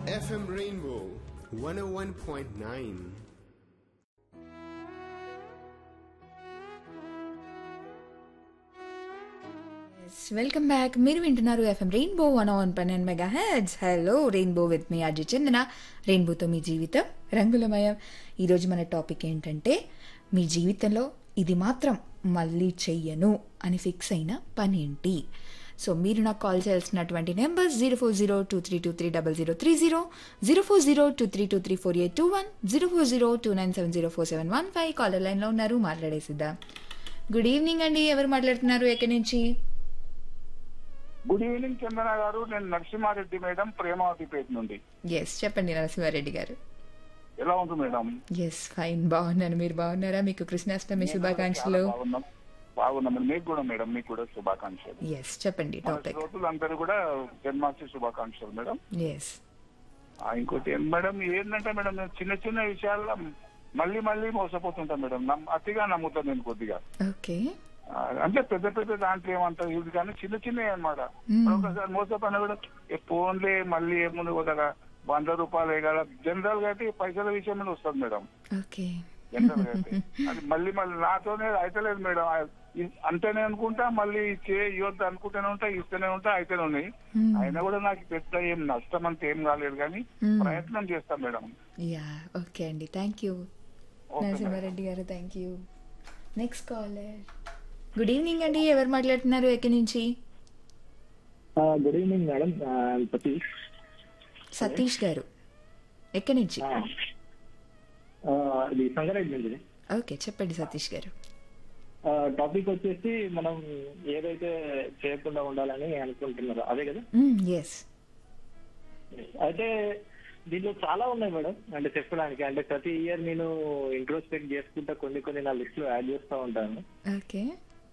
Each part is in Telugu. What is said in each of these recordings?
FM Rainbow 101.9. వెల్కమ్ బ్యాక్ మీరు వింటున్నారు ఎఫ్ఎం రెయిన్బో వన్ వన్ పన్నెండు megahertz hello rainbow with me Ajay Chandana రెయిన్బోతో మీ జీవితం రంగులమయం ఈరోజు మన టాపిక్ ఏంటంటే మీ జీవితంలో ఇది మాత్రం మళ్ళీ చెయ్యను అని ఫిక్స్ అయిన పని ఏంటి సో మీరు నాకు కాల్ చేయాల్సినటువంటి number zero four zero two three two three double zero three zero zero four zero two three two three four eight two one zero four zero two nine seven zero four seven one five caller లైన్లో ఉన్నారు మాట్లాడేసిద్దాం గుడ్ ఈవినింగ్ అండి ఎవరు మాట్లాడుతున్నారు ఎక్కడి నుంచి గుడ్ ఈవినింగ్ చందన గారు నేను నరసింహారెడ్డి మేడం ప్రేమావతిపేట నుండి ఎస్ చెప్పండి నరసింహారెడ్డి గారు ఎలా ఉంది మేడం ఎస్ ఫైన్ బాగున్నాను మీరు బాగున్నారా మీకు కృష్ణాష్టమి శుభాకాంక్షలు చాలా బాగున్నాం బాగున్నాం మేడం. మీకు కూడా మేడం మీకు కూడా శుభాకాంక్షలు ఎస్ చెప్పండి మన టాపిక్ శ్రోతలందరూ కూడా జన్మాష్టమి శుభాకాంక్షలు మేడం ఎస్ ఆ, ఇంకోటి ఏం మేడం ఏంటంటే మేడం నేను చిన్న చిన్న విషయాల్లో మళ్ళీ మళ్ళీ మోసపోతుంటాను మేడం నమ్- అతిగా నమ్ముతాను నేను కొద్దిగా ఓకే ఆ, అంటే పెద్ద పెద్ద దాంట్లో ఏమంటారు ఇది కానీ చిన్న చిన్నవి అనమాట ఒకసారి మోసపోయినా కూడా ఏ ఫోన్లే మళ్ళీ ఏముంది కదా వంద రూపాయలు కదా జనరల్ గా అయితే ఈ పైసల విషయంలో వస్తుంది మేడం ఓకే జనరల్ గా అయితే అది మళ్ళీ మళ్ళీ నాతోనే అయితలేదు మేడం ఆ, ఇ- అంటేనే అనుకుంటా మళ్ళీ చే ఇవ్వద్దు అనుకుంటూనే ఉంటా ఇస్తూనే ఉంటా అయితేనే ఉన్నాయి అయినా కూడా నాకు పెద్ద ఏం నష్టం అంత ఏం కాలేదు కానీ ప్రయత్నం చేస్తాం మేడం యా ఓకే అండి thank you okay madam. Narasimha Reddy గారు thank you next caller good evening అండి ఎవరు మాట్లాడుతున్నారు ఎక్కడి నుంచి good evening madam Satish Satish గారు ఎక్కడి నుంచి ఇది సంగారెడ్డి నుంచి ఓకే చెప్పండి సతీష్ గారు టాపిక్ వచ్చేసి మనం ఏదైతే చేయకుండా ఉండాలని అనుకుంటున్నారో అదే కదా ఎస్ అయితే దీంట్లో చాలా ఉన్నాయి మేడం అంటే చెప్పడానికి అంటే ప్రతి ఇయర్ నేను ఇంట్రోస్పెక్ట్ చేసుకుంటా కొన్ని కొన్ని నా లిస్ట్ లో యాడ్ చేస్తూ ఉంటాను ఓకే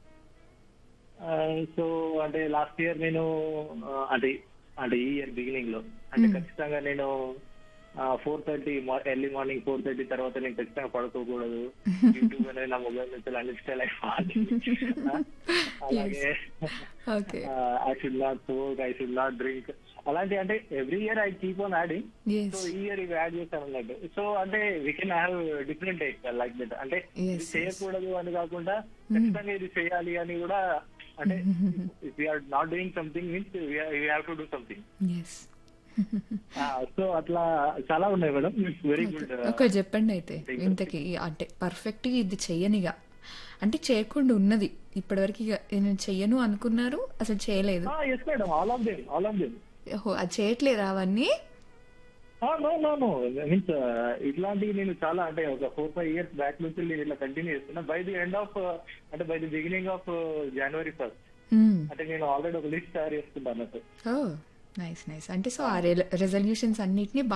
సో అంటే లాస్ట్ ఇయర్ నేను ఆ, అంటే అంటే ఈ ఇయర్ బిగినింగ్ లో అంటే ఖచ్చితంగా నేను four thirty early morning four thirty తర్వాత నేను ఖచ్చితంగా పడుకోకూడదు యూట్యూబ్ అనేది నా మొబైల్ నుంచి అన్ఇన్స్టాల్ అయిపోవాలి అలాగే okay I should not smoke I should not drink అలాంటి అంటే every year I keep on adding so yes ఈ ఇయర్ ఇవి యాడ్ చేస్తాను అన్నట్టు సో అంటే we can have different type like that అంటే Yes, ఇది చేయకూడదు అని కాకుండా ఖచ్చితంగా ఇది చేయాలి అని కూడా అంటే if you're not doing something means you have to do something yes so అట్లా చాలా ఉన్నాయి మేడం ఇట్స్ వెరీ గుడ్ ఒక చెప్పండి అయితే ఇంతకి అంటే పర్ఫెక్ట్ ఇది చెయ్యనిగా అంటే చేయకుండా ఉన్నది ఇప్పటివరకు ఇక నేను చెయ్యను అనుకున్నారు అసలు చేయలేదు yes madam all of them all of them ఓహో అది చేయట్లేదా అవన్నీ నో నో నో మీన్స్ ఇట్లాంటివి నేను చాలా అంటే ఒక ఫోర్ ఫైవ్ ఇయర్స్ బ్యాక్ నుంచి నేను ఇట్లా కంటిన్యూ చేస్తున్నా బై ది ఎండ్ ఆఫ్ అంటే by the beginning of January first hmm. అంటే నేను ఆల్రెడీ ఒక లిస్ట్ తయారు చేసుకుంటాను అన్నట్టు ఓ నైస్ నైస్ అంటే సో ఆ రెజల్యూషన్స్ అన్నిటిని